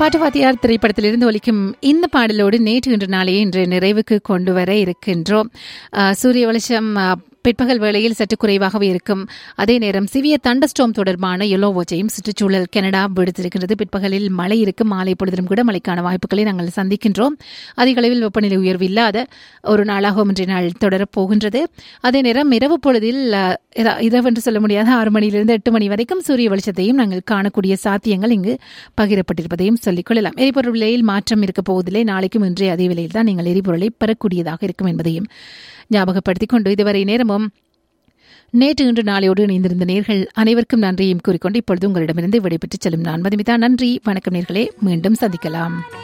பாட்டுவாத்தியார் திரைப்படத்திலிருந்து ஒலிக்கும் இந்த பாடலோடு நேற்று இன்று நாளையே இன்று நிறைவுக்கு கொண்டு வர இருக்கின்றோம் அஹ், சூரிய வெளிச்சம் அஹ், பிற்பகல் வேளையில் சற்று குறைவாகவே இருக்கும் அதே நேரம் சிவிய தண்டஸ்டோம் தொடர்பான எல்லோ வாட்சையும் சுற்றுச்சூழல் கனடா விடுத்திருக்கிறது பிற்பகலில் மழை இருக்கும் மாலை பொழுதிலும் கூட மழைக்கான வாய்ப்புகளை நாங்கள் சந்திக்கின்றோம் அதிக அளவில் வெப்பநிலை உயர்வு இல்லாத ஒரு நாளாகவும் இன்றைய நாள் தொடரப் போகின்றது அதே நேரம் இரவு பொழுதில் அஹ், இர- இரவு என்று சொல்ல முடியாத ஆறு மணியிலிருந்து எட்டு மணி வரைக்கும் சூரிய வெளிச்சத்தையும் நாங்கள் காணக்கூடிய சாத்தியங்கள் இங்கு பகிரப்பட்டிருப்பதையும் சொல்லிக் கொள்ளலாம் எரிபொருள் விலையில் மாற்றம் இருக்க போவதில்லை நாளைக்கும் இன்றைய அதே விலையில் தான் நீங்கள் எரிபொருளை பெறக்கூடியதாக இருக்கும் என்பதையும் ஞாபகப்படுத்திக் கொண்டு இதுவரை நேரமும் நேற்று இன்று நாளையோடு இணைந்திருந்த நேர்கள் அனைவருக்கும் நன்றியும் கூறிக்கொண்டு இப்பொழுது உங்களிடமிருந்து விடைபெற்றுச் செல்லும் நான் மதுமிதா நன்றி வணக்கம் நேர்களே மீண்டும் சந்திக்கலாம்